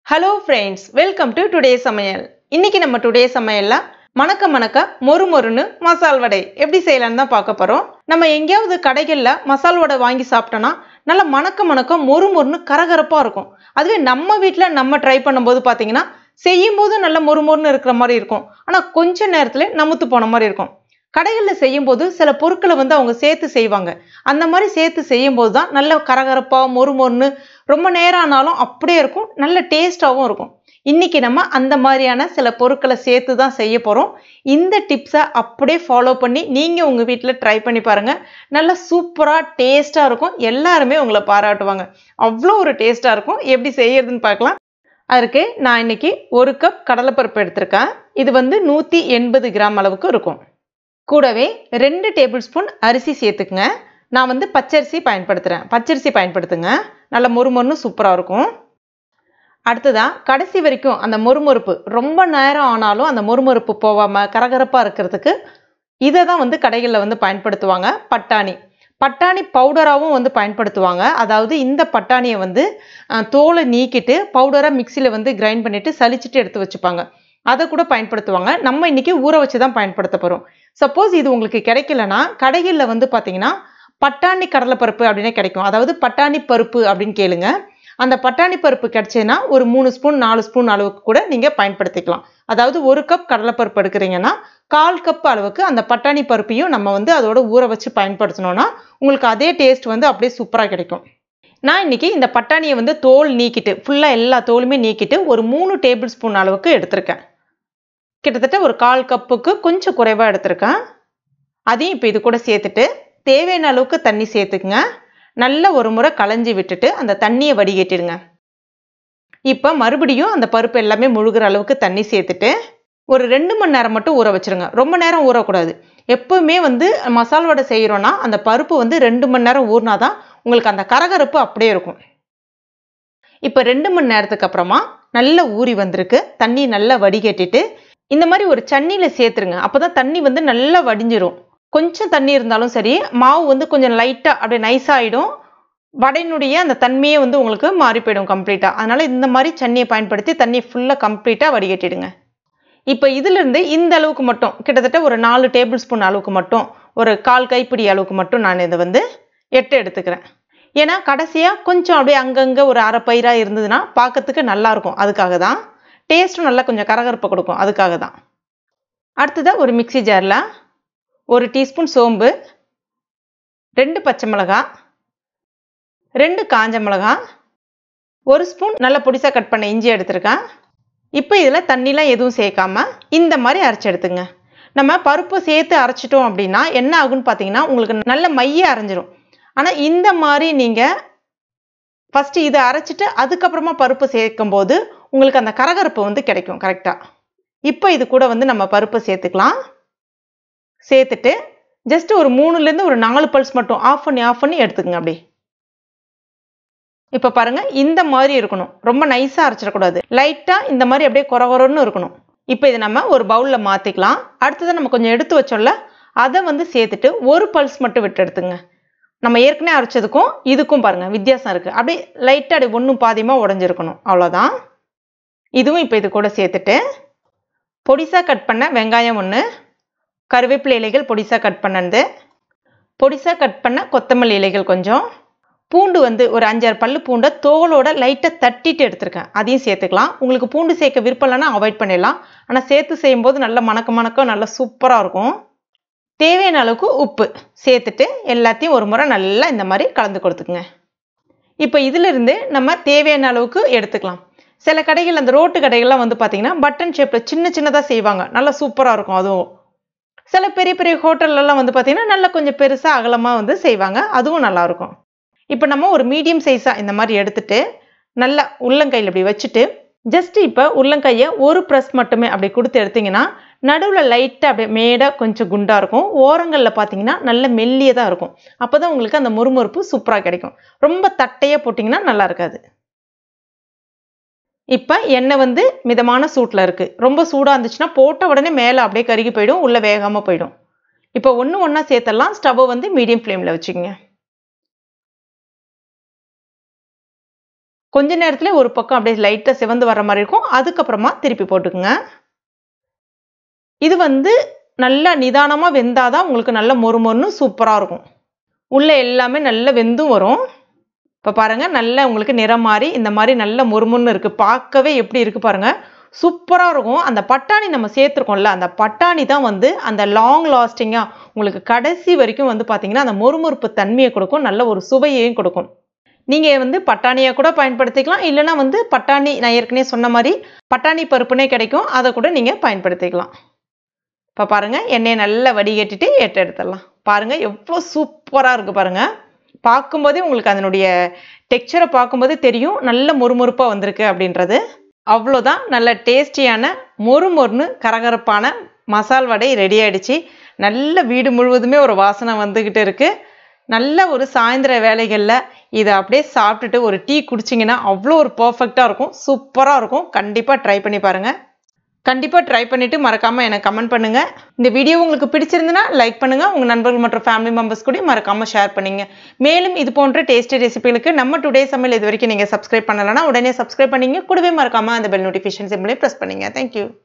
hello friends welcome to today சமையல் இன்னைக்கு நம்ம டுடே சமையல்ல மணக்க மணக்க மொறு மொறுன்னு மசால் வடை எப்படி செய்யலாம்னு தான் பார்க்க போகிறோம் நம்ம எங்கேயாவது கடைகளில் மசால் வடை வாங்கி சாப்பிட்டோன்னா நல்லா மணக்க மணக்க மொறு மொறுன்னு கரகரப்பாக இருக்கும் அதுவே நம்ம வீட்டில் நம்ம ட்ரை பண்ணும்போது பார்த்தீங்கன்னா செய்யும் போது நல்ல மொறு மொறுன்னு இருக்கிற மாதிரி இருக்கும் ஆனால் கொஞ்ச நேரத்தில் நமுத்து போன மாதிரி இருக்கும் கடைகளில் செய்யும்போது சில பொருட்களை வந்து அவங்க சேர்த்து செய்வாங்க அந்த மாதிரி சேர்த்து செய்யும்போது தான் நல்ல கரகரப்பாக மொறு மொறுன்னு ரொம்ப நேரம் ஆனாலும் அப்படியே இருக்கும் நல்ல டேஸ்ட்டாகவும் இருக்கும் இன்னைக்கு நம்ம அந்த மாதிரியான சில பொருட்களை சேர்த்து தான் செய்ய போகிறோம் இந்த டிப்ஸை அப்படியே ஃபாலோ பண்ணி நீங்கள் உங்கள் வீட்டில் ட்ரை பண்ணி பாருங்கள் நல்லா சூப்பராக டேஸ்ட்டாக இருக்கும் எல்லாருமே உங்களை பாராட்டுவாங்க அவ்வளோ ஒரு டேஸ்ட்டாக இருக்கும் எப்படி செய்யறதுன்னு பார்க்கலாம் அதற்கு நான் இன்னைக்கு ஒரு கப் கடலைப்பருப்பு எடுத்திருக்கேன் இது வந்து நூற்றி எண்பது கிராம் அளவுக்கு இருக்கும் கூடவே ரெண்டு டேபிள் ஸ்பூன் அரிசி சேர்த்துக்குங்க நான் வந்து பச்சரிசி பயன்படுத்துகிறேன் பச்சரிசி பயன்படுத்துங்க நல்ல மொறுமொறுன்னு சூப்பராக இருக்கும் அடுத்ததான் கடைசி வரைக்கும் அந்த மொறுமொறுப்பு ரொம்ப நேரம் ஆனாலும் அந்த மொறுமொறுப்பு போகாமல் கரகரப்பாக இருக்கிறதுக்கு இதை தான் வந்து கடைகளில் வந்து பயன்படுத்துவாங்க பட்டாணி பட்டாணி பவுடராகவும் வந்து பயன்படுத்துவாங்க அதாவது இந்த பட்டாணியை வந்து அஹ், தோலை நீக்கிட்டு பவுடராக மிக்சியில் வந்து கிரைண்ட் பண்ணிட்டு சலிச்சிட்டு எடுத்து வச்சுப்பாங்க அதை கூட பயன்படுத்துவாங்க நம்ம இன்னைக்கு ஊற வச்சு தான் பயன்படுத்த போகிறோம் சப்போஸ் இது உங்களுக்கு கிடைக்கலனா கடைகளில் வந்து பார்த்தீங்கன்னா பட்டாணி கடலைப்பருப்பு அப்படின்னே கிடைக்கும் அதாவது பட்டாணி பருப்பு அப்படின்னு கேளுங்க அந்த பட்டாணி பருப்பு கிடைச்சதுன்னா ஒரு மூணு ஸ்பூன் நாலு ஸ்பூன் அளவுக்கு கூட நீங்கள் பயன்படுத்திக்கலாம் அதாவது ஒரு கப் கடலைப்பருப்பு எடுக்கிறீங்கன்னா கால் கப் அளவுக்கு அந்த பட்டாணி பருப்பையும் நம்ம வந்து அதோட ஊற வச்சு பயன்படுத்தினோன்னா உங்களுக்கு அதே டேஸ்ட் வந்து அப்படியே சூப்பராக கிடைக்கும் நான் இன்னைக்கு இந்த பட்டாணியை வந்து தோல் நீக்கிட்டு ஃபுல்லாக எல்லா தோலுமே நீக்கிட்டு ஒரு மூணு டேபிள் ஸ்பூன் அளவுக்கு எடுத்திருக்கேன் கிட்டத்தட்ட ஒரு கால் கப்புக்கு கொஞ்சம் குறைவாக எடுத்திருக்கேன் அதையும் இப்போ இது கூட சேர்த்துட்டு தேவையான அளவுக்கு தண்ணி சேர்த்துக்குங்க நல்ல ஒரு முறை களைஞ்சி விட்டுட்டு அந்த தண்ணியை வடிகட்டிடுங்க இப்போ மறுபடியும் அந்த பருப்பு எல்லாமே முழுகிற அளவுக்கு தண்ணி சேர்த்துட்டு ஒரு ரெண்டு மணி நேரம் மட்டும் ஊற வச்சிருங்க ரொம்ப நேரம் ஊறக்கூடாது எப்பவுமே வந்து மசால் வடை செய்கிறோன்னா அந்த பருப்பு வந்து ரெண்டு மணி நேரம் ஊறினாதான் உங்களுக்கு அந்த கரகரப்பு அப்படியே இருக்கும் இப்போ ரெண்டு மணி நேரத்துக்கு அப்புறமா நல்ல ஊறி வந்திருக்கு தண்ணி நல்லா வடிகட்டிட்டு இந்த மாதிரி ஒரு சன்னியில் சேர்த்துருங்க அப்போ தான் தண்ணி வந்து நல்லா வடிஞ்சிரும் கொஞ்சம் தண்ணி இருந்தாலும் சரி மாவு வந்து கொஞ்சம் லைட்டாக அப்படியே நைஸாகிடும் வடையினுடைய அந்த தன்மையே வந்து உங்களுக்கு மாறி போயிடும் கம்ப்ளீட்டாக அதனால் இந்த மாதிரி சன்னியை பயன்படுத்தி தண்ணி ஃபுல்லாக கம்ப்ளீட்டாக வடிகட்டிடுங்க இப்போ இதிலிருந்து இந்த அளவுக்கு மட்டும் கிட்டத்தட்ட ஒரு நாலு டேபிள் ஸ்பூன் அளவுக்கு மட்டும் ஒரு கால் கைப்பிடி அளவுக்கு மட்டும் நான் இதை வந்து எட்டு எடுத்துக்கிறேன் ஏன்னா கடைசியாக கொஞ்சம் அப்படியே அங்கங்கே ஒரு அரை பயிராக இருந்ததுன்னா பார்க்கறதுக்கு நல்லா இருக்கும் அதுக்காக தான் டேஸ்ட்டும் நல்லா கொஞ்சம் கரகரப்பை கொடுக்கும் அதுக்காக தான் அடுத்ததாக ஒரு மிக்ஸி ஜாரில் ஒரு டீஸ்பூன் சோம்பு ரெண்டு பச்சை மிளகாய் ரெண்டு காஞ்ச மிளகாய் ஒரு ஸ்பூன் நல்ல பொடிசாக கட் பண்ண இஞ்சி எடுத்திருக்கேன் இப்போ இதில் தண்ணிலாம் எதுவும் சேர்க்காம இந்த மாதிரி அரைச்சி எடுத்துங்க நம்ம பருப்பு சேர்த்து அரைச்சிட்டோம் அப்படின்னா என்ன ஆகும்னு பார்த்தீங்கன்னா உங்களுக்கு நல்ல மைய அரைஞ்சிரும் ஆனால் இந்த மாதிரி நீங்கள் ஃபஸ்ட்டு இதை அரைச்சிட்டு அதுக்கப்புறமா பருப்பு சேர்க்கும் போது உங்களுக்கு அந்த கரகரப்பு வந்து கிடைக்கும் கரெக்டாக இப்போ இது கூட வந்து நம்ம பருப்பு சேர்த்துக்கலாம் சேர்த்துட்டு ஜஸ்ட் ஒரு மூணுலேருந்து ஒரு நாலு பல்ஸ் மட்டும் ஆஃப் பண்ணி ஆஃப் பண்ணி எடுத்துக்கங்க அப்படி இப்போ பாருங்க இந்த மாதிரி இருக்கணும் ரொம்ப நைஸாக அரைச்சிடக்கூடாது லைட்டாக இந்த மாதிரி அப்படியே குறை குறைன்னு இருக்கணும் இப்போ இதை நம்ம ஒரு பவுலில் மாற்றிக்கலாம் அடுத்ததை நம்ம கொஞ்சம் எடுத்து வச்சோம்ல அதை வந்து சேர்த்துட்டு ஒரு பல்ஸ் மட்டும் விட்டு எடுத்துங்க நம்ம ஏற்கனவே அரைச்சதுக்கும் இதுக்கும் பாருங்க வித்தியாசம் இருக்குது அப்படியே லைட்டாக அப்படி ஒன்றும் பாதியமாக உடஞ்சிருக்கணும் அவ்வளோதான் இதுவும் இப்போ இது கூட சேர்த்துட்டு பொடிசாக கட் பண்ண வெங்காயம் ஒன்று கருவேப்பிலை இலைகள் பொடிசாக கட் பண்ணது பொடிசாக கட் பண்ண கொத்தமல்லி இலைகள் கொஞ்சம் பூண்டு வந்து ஒரு அஞ்சாறு பல்லு பூண்டை தோலோட லைட்டாக தட்டிட்டு எடுத்திருக்கேன் அதையும் சேர்த்துக்கலாம் உங்களுக்கு பூண்டு சேர்க்க விருப்பம் இல்லைன்னா அவாய்ட் பண்ணிடலாம் ஆனால் சேர்த்து செய்யும்போது நல்ல மணக்க மணக்க நல்லா சூப்பராக இருக்கும் தேவையான அளவுக்கு உப்பு சேர்த்துட்டு எல்லாத்தையும் ஒரு முறை நல்லா இந்த மாதிரி கலந்து கொடுத்துக்குங்க இப்போ இதிலிருந்து நம்ம தேவையான அளவுக்கு எடுத்துக்கலாம் சில கடைகள் அந்த ரோட்டு கடைகள்லாம் வந்து பார்த்தீங்கன்னா பட்டன் ஷேப்பில் சின்ன சின்னதாக செய்வாங்க நல்லா சூப்பராக இருக்கும் அதுவும் சில பெரிய பெரிய ஹோட்டல்லலாம் வந்து பார்த்தீங்கன்னா நல்லா கொஞ்சம் பெருசாக அகலமாக வந்து செய்வாங்க அதுவும் நல்லாயிருக்கும் இப்போ நம்ம ஒரு மீடியம் சைஸாக இந்த மாதிரி எடுத்துட்டு நல்லா உள்ளங்கையில் இப்படி வச்சுட்டு ஜஸ்ட் இப்போ உள்ளங்கையை ஒரு ப்ரெஸ் மட்டுமே அப்படி கொடுத்து எடுத்தீங்கன்னா நடுவில் லைட்டாக அப்படியே மேடாக கொஞ்சம் குண்டாக இருக்கும் ஓரங்களில் பார்த்தீங்கன்னா நல்ல மெல்லியதாக இருக்கும் அப்போ தான் உங்களுக்கு அந்த முறுமுறுப்பு சூப்பராக கிடைக்கும் ரொம்ப தட்டையாக போட்டிங்கன்னா நல்லா இருக்காது இப்போ எண்ணெய் வந்து மிதமான சூட்டில் இருக்குது ரொம்ப சூடாக இருந்துச்சுன்னா போட்ட உடனே மேலே அப்படியே கருகி போயிடும் உள்ளே வேகாமல் போயிடும் இப்போ ஒன்று ஒன்றா சேர்த்தலாம் ஸ்டவ்வை வந்து மீடியம் ஃப்ளேமில் வச்சுக்கோங்க கொஞ்ச நேரத்தில் ஒரு பக்கம் அப்படியே லைட்டாக சிவந்து வர மாதிரி இருக்கும் அதுக்கப்புறமா திருப்பி போட்டுக்குங்க இது வந்து நல்லா நிதானமாக வெந்தாதான் உங்களுக்கு நல்ல மொறு மொறுன்னு சூப்பராக இருக்கும் உள்ளே எல்லாமே நல்ல வெந்தும் வரும் இப்போ பாருங்கள் நல்ல உங்களுக்கு நிறம் மாறி இந்த மாதிரி நல்ல மொறுமொன்னு இருக்குது பார்க்கவே எப்படி இருக்குது பாருங்கள் சூப்பராக இருக்கும் அந்த பட்டாணி நம்ம சேர்த்துருக்கோம்ல அந்த பட்டாணி தான் வந்து அந்த லாங் லாஸ்டிங்காக உங்களுக்கு கடைசி வரைக்கும் வந்து பார்த்தீங்கன்னா அந்த மொறுமொறுப்பு தன்மையை கொடுக்கும் நல்ல ஒரு சுவையையும் கொடுக்கும் நீங்கள் வந்து பட்டாணியாக கூட பயன்படுத்திக்கலாம் இல்லைனா வந்து பட்டாணி நான் ஏற்கனவே சொன்ன மாதிரி பட்டாணி பருப்புனே கிடைக்கும் அதை கூட நீங்கள் பயன்படுத்திக்கலாம் இப்போ பாருங்கள் எண்ணெயை நல்லா வடிகட்டிட்டு ஏற்ற எடுத்துடலாம் பாருங்கள் எவ்வளோ சூப்பராக இருக்குது பாருங்கள் பார்க்கும்போதே உங்களுக்கு அதனுடைய டெக்ஸ்சரை பார்க்கும்போதே தெரியும் நல்ல மொறுமொறுப்பாக வந்திருக்கு அப்படின்றது அவ்வளோதான் நல்ல டேஸ்டியான மொறு மொறுன்னு கரகரப்பான மசால் வடை ரெடி ஆகிடுச்சு நல்ல வீடு முழுவதுமே ஒரு வாசனை வந்துக்கிட்டு இருக்குது நல்ல ஒரு சாயந்தர வேலைகளில் இதை அப்படியே சாப்பிட்டுட்டு ஒரு டீ குடிச்சிங்கன்னா அவ்வளோ ஒரு பர்ஃபெக்டாக இருக்கும் சூப்பராக இருக்கும் கண்டிப்பாக ட்ரை பண்ணி பாருங்கள் கண்டிப்பாக ட்ரை பண்ணிவிட்டு மறக்காமல் எனக்கு கமெண்ட் பண்ணுங்கள் இந்த வீடியோ உங்களுக்கு பிடிச்சிருந்துன்னா லைக் பண்ணுங்கள் உங்கள் நண்பர்கள் மற்றும் ஃபேமிலி மெம்பர்ஸ் கூட மறக்காமல் ஷேர் பண்ணுங்க மேலும் இது போன்ற டேஸ்டி ரெசிபிகளுக்கு நம்ம டுடே சமையல் இது வரைக்கும் நீங்கள் சப்ஸ்கிரைப் பண்ணலைன்னா உடனே சப்ஸ்கிரைப் பண்ணிங்க கூடவே மறக்காமல் அந்த பெல் நோட்டிஃபிகேஷன் சிம்பிளையும் ப்ரெஸ் பண்ணுங்க தேங்க்யூ